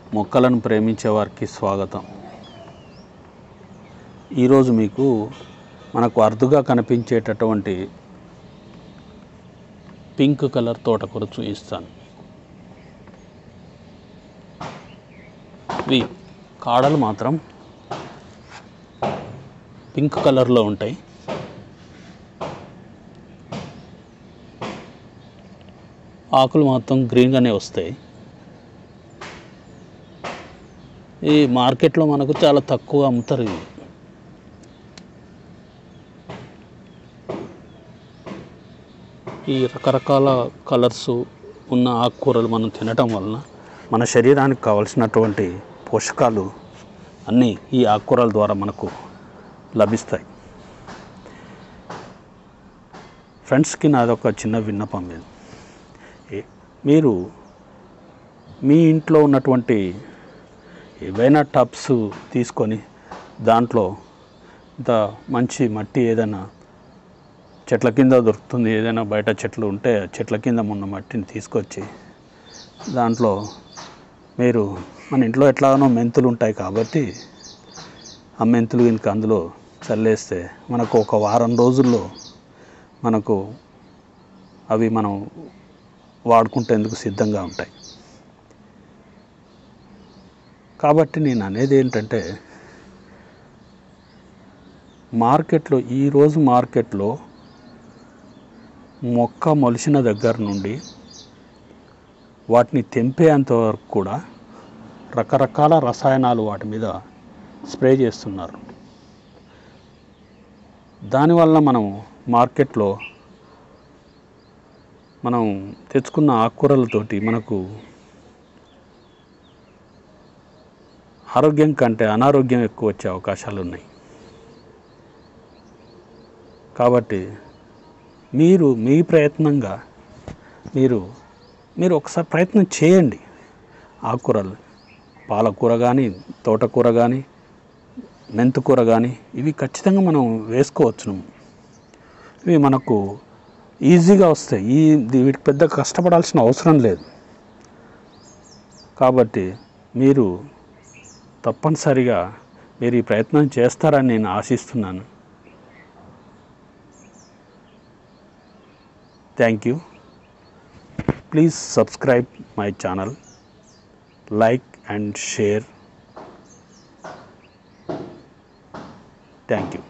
మొక్కలను ప్రేమించే వారికి స్వాగతం ఈరోజు మీకు మనకు అరుదుగా కనిపించేటటువంటి పింక్ కలర్ తోటకూర చూపిస్తాను ఇవి కాడలు మాత్రం పింక్ కలర్లో ఉంటాయి ఆకులు మాత్రం గ్రీన్గానే వస్తాయి ఈ మార్కెట్లో మనకు చాలా తక్కువ అమ్ముతారు ఇవి ఈ రకరకాల కలర్స్ ఉన్న ఆకుకూరలు మనం తినటం వలన మన శరీరానికి కావలసినటువంటి పోషకాలు అన్నీ ఈ ఆకుకూరల ద్వారా మనకు లభిస్తాయి ఫ్రెండ్స్కి నాదొక చిన్న విన్నపం మీద ఏ- మీరు మీ ఇంట్లో ఉన్నటువంటి ఏవైనా టబ్స్ తీసుకొని దాంట్లో ఇంత మంచి మట్టి ఏదైనా చెట్ల కింద దొరుకుతుంది ఏదైనా బయట చెట్లు ఉంటే ఆ చెట్ల కింద ఉన్న మట్టిని తీసుకొచ్చి దాంట్లో మీరు మన ఇంట్లో ఎట్లాగనో మెంతులు ఉంటాయి కాబట్టి ఆ మెంతులు కనుక అందులో చల్లేస్తే మనకు ఒక వారం రోజుల్లో మనకు అవి మనం వాడుకుంటేందుకు సిద్ధంగా ఉంటాయి కాబట్టి నేను అనేది ఏంటంటే మార్కెట్లో ఈరోజు మార్కెట్లో మొక్క మొలిచిన దగ్గర నుండి వాటిని తెంపేంత వరకు కూడా రకరకాల రసాయనాలు వాటి మీద స్ప్రే చేస్తున్నారు దానివల్ల మనం మార్కెట్లో మనం తెచ్చుకున్న ఆకుకూరలతోటి మనకు ఆరోగ్యం కంటే అనారోగ్యం ఎక్కువ వచ్చే అవకాశాలు ఉన్నాయి కాబట్టి మీరు మీ ప్రయత్నంగా మీరు మీరు ఒకసారి ప్రయత్నం చేయండి ఆకుకూరలు పాలకూర కానీ తోటకూర కానీ మెంతుకూర కానీ ఇవి ఖచ్చితంగా మనం వేసుకోవచ్చును ఇవి మనకు ఈజీగా వస్తాయి ఈ దీ- వీటికి పెద్ద కష్టపడాల్సిన అవసరం లేదు కాబట్టి మీరు తప్పనిసరిగా మీరు ఈ ప్రయత్నం చేస్తారని నేను ఆశిస్తున్నాను thank you please subscribe my channel like and share thank you